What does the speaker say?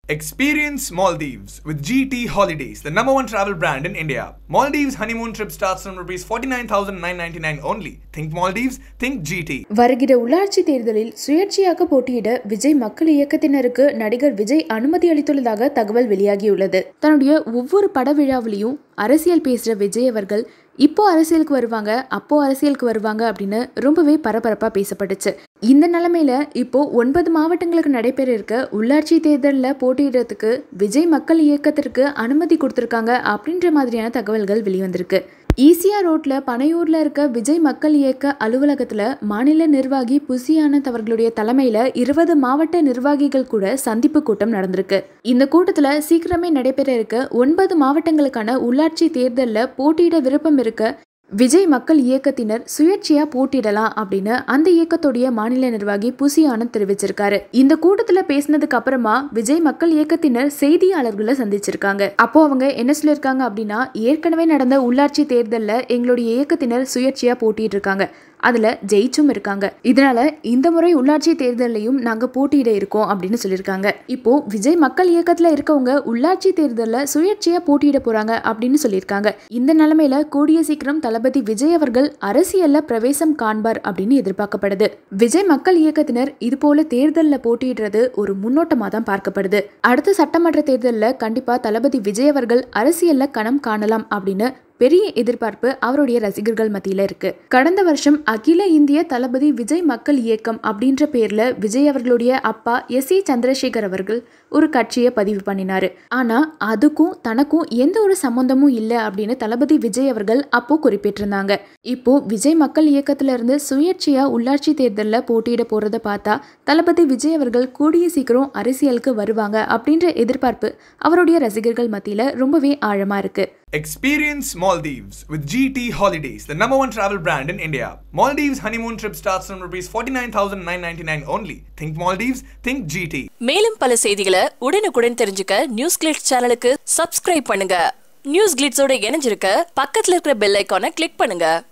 Experience Maldives with GT Holidays, the number one travel brand in India. Maldives honeymoon trip starts from rupees 49,999 only. Think Maldives, think GT. வருகிற உள்ளாட்சி தேர்தலில் சுயேட்சையாக போட்டியிட விஜய் மக்கள் இயக்கத்தினருக்கு நடிகர் விஜய் அனுமதி அளித்துள்ளதாக தகவல் வெளியாகியுள்ளது தன்னுடைய ஒவ்வொரு பட விழாவிலையும் அரசியல் பேசுற விஜய் அவர்கள் இப்போ அரசியலுக்கு வருவாங்க அப்போ அரசியலுக்கு வருவாங்க அப்படின்னு ரொம்பவே பரபரப்பா பேசப்பட்டுச்சு இந்த நிலைமையில இப்போ ஒன்பது மாவட்டங்களுக்கு நடைபெற இருக்க உள்ளாட்சி தேர்தலில் போட்டியிடுறதுக்கு விஜய் மக்கள் இயக்கத்திற்கு அனுமதி கொடுத்துருக்காங்க அப்படின்ற மாதிரியான தகவல்கள் வெளிவந்திருக்கு ஈசியா ரோட்ல பனையூர்ல இருக்க விஜய் மக்கள் இயக்க அலுவலகத்துல மாநில நிர்வாகி புசியானந்த் அவர்களுடைய தலைமையில இருபது மாவட்ட நிர்வாகிகள் கூட சந்திப்பு கூட்டம் நடந்திருக்கு இந்த கூட்டத்துல சீக்கிரமே நடைபெற இருக்க ஒன்பது மாவட்டங்களுக்கான உள்ளாட்சி தேர்தலில் போட்டியிட விருப்பம் இருக்க விஜய் மக்கள் இயக்கத்தினர் சுயேட்சையா போட்டியிடலாம் அப்படின்னு அந்த இயக்கத்துடைய மாநில நிர்வாகி புசி ஆனந்த் தெரிவிச்சிருக்காரு இந்த கூட்டத்துல பேசினதுக்கு அப்புறமா விஜய் மக்கள் இயக்கத்தினர் செய்தியாளர்களை சந்திச்சிருக்காங்க அப்போ அவங்க என்ன சொல்லியிருக்காங்க அப்படின்னா ஏற்கனவே நடந்த உள்ளாட்சி தேர்தலில் எங்களுடைய இயக்கத்தினர் சுயேட்சையா போட்டிட்டு இருக்காங்க அதுல ஜெயிச்சும் இருக்காங்க இதனால இந்த முறை உள்ளாட்சி தேர்தலையும் நாங்க போட்டியிட இருக்கோம் அப்படின்னு சொல்லியிருக்காங்க இப்போ விஜய் மக்கள் இயக்கத்துல இருக்கவங்க உள்ளாட்சி தேர்தலில் சுயேட்சையா போட்டியிட போறாங்க அப்படின்னு சொல்லியிருக்காங்க இந்த நிலைமையில கூடிய சீக்கிரம் தளபதி விஜய் அவர்கள் அரசியல்ல பிரவேசம் காண்பார் அப்படின்னு எதிர்பார்க்கப்படுது விஜய் மக்கள் இயக்கத்தினர் இது போல தேர்தலில் போட்டியிடுறது ஒரு முன்னோட்டமா தான் பார்க்கப்படுது அடுத்த சட்டமன்ற தேர்தலில் கண்டிப்பா தளபதி விஜய் அவர்கள் அரசியல்ல கணம் காணலாம் அப்படின்னு பெரிய எதிர்பார்ப்பு அவருடைய ரசிகர்கள் மத்தியில இருக்கு கடந்த வருஷம் அகில இந்திய தளபதி விஜய் மக்கள் இயக்கம் அப்படின்ற பேர்ல விஜய் அவர்களுடைய அப்பா எஸ் ஏ சந்திரசேகர் அவர்கள் ஒரு கட்சியை பதிவு பண்ணினாரு ஆனா அதுக்கும் தனக்கும் எந்த ஒரு சம்பந்தமும் இல்லை அப்படின்னு தளபதி விஜய் அவர்கள் அப்போ குறிப்பிட்டிருந்தாங்க இப்போ விஜய் மக்கள் இயக்கத்துல இருந்து சுயேட்சையா உள்ளாட்சி தேர்தலில் போட்டியிட போறத பார்த்தா தளபதி விஜய் அவர்கள் கூடிய சீக்கிரம் அரசியலுக்கு வருவாங்க அப்படின்ற எதிர்பார்ப்பு அவருடைய ரசிகர்கள் மத்தியில ரொம்பவே ஆழமா இருக்கு Experience Maldives with GT Holidays, the number one travel brand in India. Maldives honeymoon trip starts from rupees 49,999 only. Think Maldives, think GT. மேலும் பல செய்திகளை உடனுக்குடன் தெரிஞ்சுக்க நியூஸ் கிளிட்ஸ் சேனலுக்கு சப்ஸ்கிரைப் பண்ணுங்க நியூஸ் கிளிட்ஸோட இணைஞ்சிருக்க பக்கத்துல இருக்கிற பெல் ஐக்கானை கிளிக் பண்ணுங்க